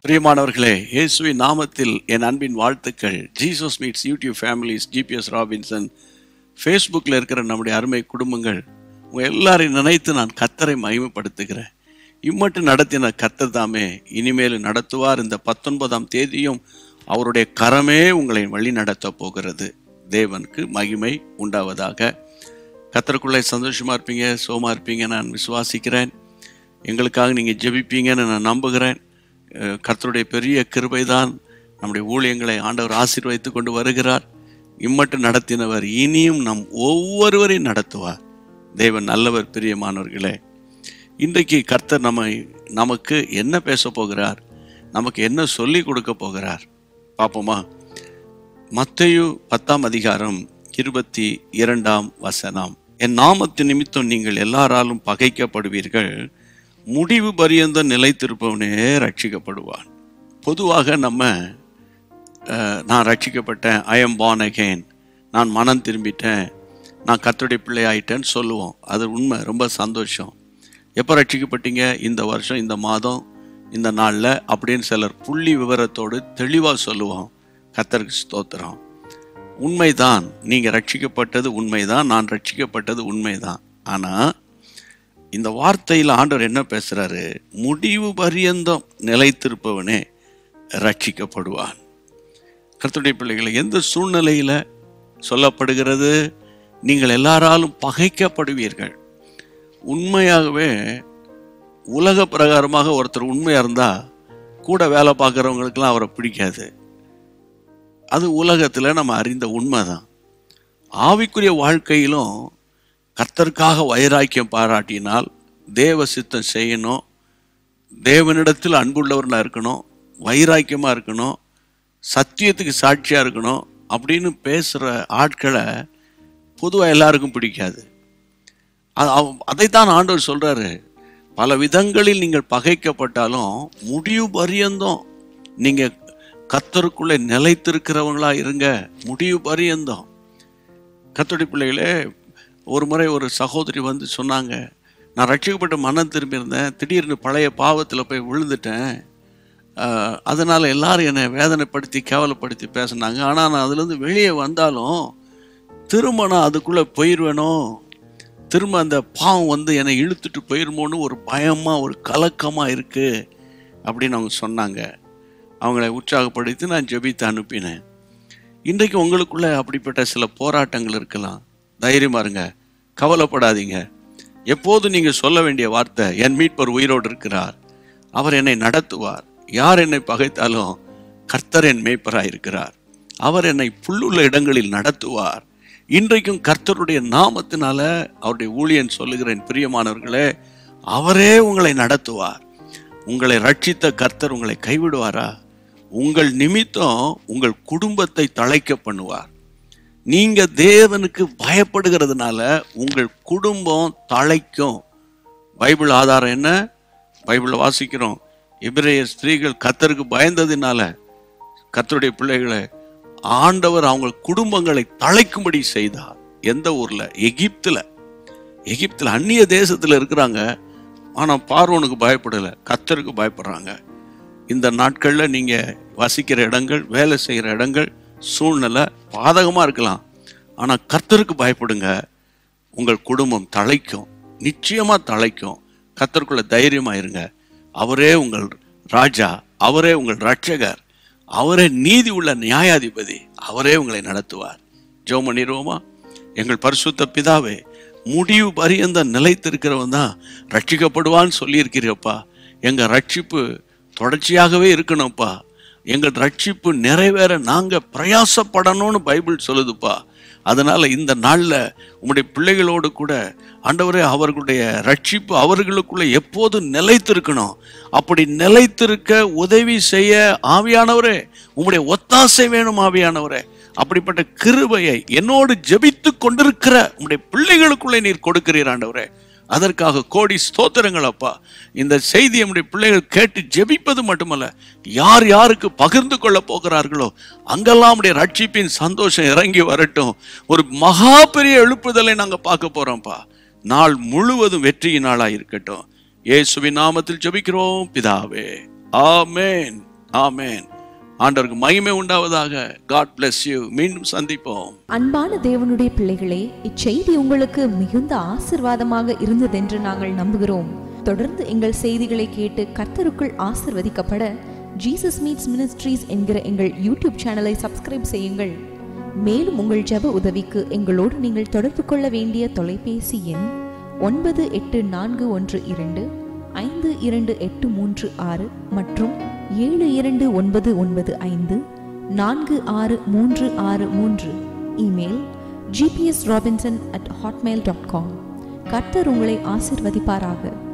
பிரியமானவர்களே இயேசுவின் நாமத்தில் என் அன்பின் வாழ்த்துக்கள் Jesus meets YouTube families GPS Robinson ஃபேஸ்புக்கில் இருக்கிற நம்முடைய அருமை குடும்பங்கள் உங்க எல்லாரையும் நினைத்து நான் கத்தரை மகிமைப்படுத்துகிறேன் இம்மட்டும் நடத்தின கத்தர் தாமே இனிமேல் நடத்துவார் இந்த பத்தொன்பதாம் தேதியும் அவருடைய கரமே உங்களை வழி நடத்த போகிறது தேவனுக்கு மகிமை உண்டாவதாக கத்தருக்குள்ளே சந்தோஷமா இருப்பீங்க சோமா இருப்பீங்க நான் விசுவாசிக்கிறேன் எங்களுக்காக நீங்கள் ஜெபிப்பீங்கன்னு நான் நம்புகிறேன் அஹ் கர்த்தருடைய பெரிய கிருபை தான் நம்முடைய ஊழியங்களை ஆண்டவர் ஆசீர்வதித்து கொண்டு வருகிறார் இம்மட்டும் நடத்தினவர் இனியும் நம் ஒவ்வொருவரையும் நடத்துவார் தேவன் நல்லவர் பிரியமானவர்களே இன்றைக்கு கர்த்தர் நம்மை நமக்கு என்ன பேச போகிறார் நமக்கு என்ன சொல்லி கொடுக்க போகிறார் பார்ப்போமா மத்தேயு பத்தாம் அதிகாரம் இருபத்தி இரண்டாம் வசனம் என் நாமத்து நிமித்தம் நீங்கள் எல்லாராலும் பகைக்கப்படுவீர்கள் முடிவு பரியந்த நிலைத்திருப்பவனே ரட்சிக்கப்படுவான் பொதுவாக நம்ம அஹ், நான் ரட்சிக்கப்பட்டேன் ஐ எம் born again நான் மனம் திரும்பிட்டேன் நான் கர்த்தருடைய பிள்ளை ஆயிட்டேன்னு சொல்லுவோம் அது உண்மை ரொம்ப சந்தோஷம் எப்போ ரட்சிக்கப்பட்டீங்க இந்த வருஷம் இந்த மாதம் இந்த நாளில் அப்படின்னு சிலர் புள்ளி விவரத்தோடு தெளிவாக சொல்லுவோம் கர்த்தருக்கு ஸ்தோத்திரம் உண்மைதான் நீங்கள் ரட்சிக்கப்பட்டது உண்மைதான் நான் ரட்சிக்கப்பட்டது உண்மைதான் ஆனால் இந்த வார்த்தையில் ஆண்டவர் என்ன பேசுறாரு முடிவு பரியந்தம் நிலைத்திருப்பவனே ரட்சிக்கப்படுவான் கர்த்தருடைய பிள்ளைகளை எந்த சூழ்நிலையில சொல்லப்படுகிறது நீங்கள் எல்லாராலும் பகைக்கப்படுவீர்கள் உண்மையாகவே உலக பிரகாரமாக ஒருத்தர் உண்மையா இருந்தா கூட வேலை பார்க்குறவங்களுக்கெல்லாம் அவரை பிடிக்காது அது உலகத்தில் நம்ம அறிந்த உண்மைதான் ஆவிக்குரிய வாழ்க்கையிலும் கர்த்தருக்காக வைராக்கியம் பாராட்டினால் தேவ சித்தம் செய்யணும் தேவனிடத்தில் அன்புள்ளவர்களாக இருக்கணும் வைராக்கியமாக இருக்கணும் சத்தியத்துக்கு சாட்சியாக இருக்கணும் அப்படின்னு பேசுகிற ஆட்களை பொதுவாக எல்லாருக்கும் பிடிக்காது அது அவ- அதைத்தான் ஆண்டவர் சொல்றாரு பல விதங்களில் நீங்கள் பகைக்கப்பட்டாலும் முடிவு பரியந்தம் நீங்க கத்தருக்குள்ளே நிலைத்திருக்கிறவங்களா இருங்க முடிவு பரியந்தம் கத்தோடி பிள்ளைகளே ஒரு முறை ஒரு சகோதரி வந்து சொன்னாங்க நான் ரட்சிக்கப்பட்ட மனம் திரும்பியிருந்தேன் திடீர்னு பழைய பாவத்தில் போய் விழுந்துட்டேன் ஆஹ், அதனால எல்லாரும் என்னை வேதனைப்படுத்தி கேவலப்படுத்தி பேசினாங்க ஆனால் நான் அதுலேருந்து வெளியே வந்தாலும் திரும்ப நான் அதுக்குள்ளே போயிடுவேனோ திரும்ப அந்த பாவம் வந்து என்னை இழுத்துட்டு போயிருமோன்னு ஒரு பயமாக ஒரு கலக்கமாக இருக்குது அப்படின்னு அவங்க சொன்னாங்க அவங்கள உற்சாகப்படுத்தி நான் ஜெபித்து அனுப்பினேன் இன்றைக்கு உங்களுக்குள்ள அப்படிப்பட்ட சில போராட்டங்கள் இருக்கலாம் தைரியமா இருங்க கவலைப்படாதீங்க எப்போதும் நீங்க சொல்ல வேண்டிய வார்த்தை என் மீட்பர் உயிரோடு இருக்கிறார் அவர் என்னை நடத்துவார் யார் என்னை பகைத்தாலும் கர்த்தர் என் மேய்ப்பராய் இருக்கிறார் அவர் என்னை புல்லுள்ள இடங்களில் நடத்துவார் இன்றைக்கும் கர்த்தருடைய நாமத்தினால அவருடைய ஊழியன் சொல்லுகிறேன் பிரியமானவர்களே அவரே உங்களை நடத்துவார் உங்களை ரட்சித்த கர்த்தர் உங்களை கைவிடுவாரா உங்கள் நிமித்தம் உங்கள் குடும்பத்தை தழைக்க பண்ணுவார் நீங்க தேவனுக்கு பயப்படுகிறதுனால உங்கள் குடும்பம் தழைக்கும் பைபிள் ஆதாரம் என்ன பைபிளை வாசிக்கிறோம் எபிரேய ஸ்திரீகள் கர்த்தருக்கு பயந்ததினால கர்த்தருடைய பிள்ளைகளை ஆண்டவர் அவங்க குடும்பங்களை தழைக்கும்படி செய்தார் எந்த ஊர்ல எகிப்துல எகிப்துல அந்நிய தேசத்துல இருக்கிறாங்க ஆனா பார்வோனுக்கு பயப்படல கர்த்தருக்கு பயப்படுறாங்க இந்த நாட்கள்ல நீங்க வசிக்கிற இடங்கள் வேலை செய்கிற இடங்கள் சூழ்நிலை பாதகமா இருக்கலாம் ஆனா கர்த்தருக்கு பயப்படுங்க உங்கள் குடும்பம் தழைக்கும் நிச்சயமா தழைக்கும் கர்த்தருக்குள்ள தைரியமா இருங்க அவரே உங்கள் ராஜா அவரே உங்கள் ரட்சகர் அவரே நீதி உள்ள நியாயாதிபதி அவரே உங்களை நடத்துவார் ஜெபம் பண்ணிடுவோமா எங்கள் பரிசுத்த பிதாவே முடிவு பரியந்த நிலைத்திருக்கிறவன் தான் ரட்சிக்கப்படுவான்னு சொல்லியிருக்கிறப்பா எங்க ரட்சிப்பு தொடர்ச்சியாகவே இருக்கணும்ப்பா எங்கள் ரட்சிப்பு நிறைவேற நாங்க பிரயாசப்படணும்னு பைபிள் சொல்லுதுப்பா அதனால இந்த நாள்ல உம்முடைய பிள்ளைகளோடு கூட ஆண்டவரே அவர்களுடைய ரட்சிப்பு அவர்களுக்குள்ள எப்போதும் நிலைத்திருக்கணும் அப்படி நிலைத்திருக்க உதவி செய்ய ஆவியானவரே உம்முடைய ஒத்தாசை வேணும் ஆவியானவரே அப்படிப்பட்ட கிருபையை என்னோடு ஜெபித்து கொண்டிருக்கிற உம்முடைய பிள்ளைகளுக்குள்ளே நீர் கொடுக்கிறீர் ஆண்டவரே அதற்காக கோடி ஸ்தோத்திரங்கள் அப்பா இந்த செய்தி நம்முடைய பிள்ளைகள் கேட்டு ஜெபிப்பது மட்டுமல்ல யார் யாருக்கு பகிர்ந்து கொள்ள போகிறார்களோ அங்கெல்லாம் நம்முடைய ரட்சிப்பின் சந்தோஷம் இறங்கி வரட்டும் ஒரு மகா பெரிய எழுப்புதலை நாங்க பார்க்க போறோம்ப்பா நாள் முழுவதும் வெற்றியின் நாளா இருக்கட்டும் இயேசுவின் நாமத்தில் ஜெபிக்கிறோம் பிதாவே ஆமென் ஆமென் ஆண்டவருக்கு மகிமை உண்டாவதாக காட் bless யூ மீண்டும் சந்திப்போம் அன்பான தேவனுடைய பிள்ளைகளே இச்செய்தி உங்களுக்கு மிகுந்த ஆசிர்வாதமாக இருந்ததென்று நாங்கள் நம்புகிறோம் தொடர்ந்து எங்கள் செய்திகளை கேட்டு கர்த்தருக்குள் ஆசிர்வதிக்கப்பட ஜீசஸ் மீட்ஸ் மினிஸ்ட்ரீஸ் என்கிற எங்கள் யூடியூப் சேனலை சப்ஸ்கிரைப் செய்யுங்கள் மேலும் உங்கள் ஜெப உதவிக்கு எங்களோடு நீங்கள் தொடர்பு கொள்ள வேண்டிய தொலைபேசி எண் ஒன்பது எட்டு நான்கு ஒன்று இரண்டு ஐந்து இரண்டு எட்டு மூன்று ஆறு மற்றும் ஏழு இரண்டு ஒன்பது ஒன்பது ஐந்து நான்கு ஆறு மூன்று ஆறு மூன்று email GPS Robinson at Hotmail dot com கர்த்தர் உங்களை ஆசிர்வதிப்பாராக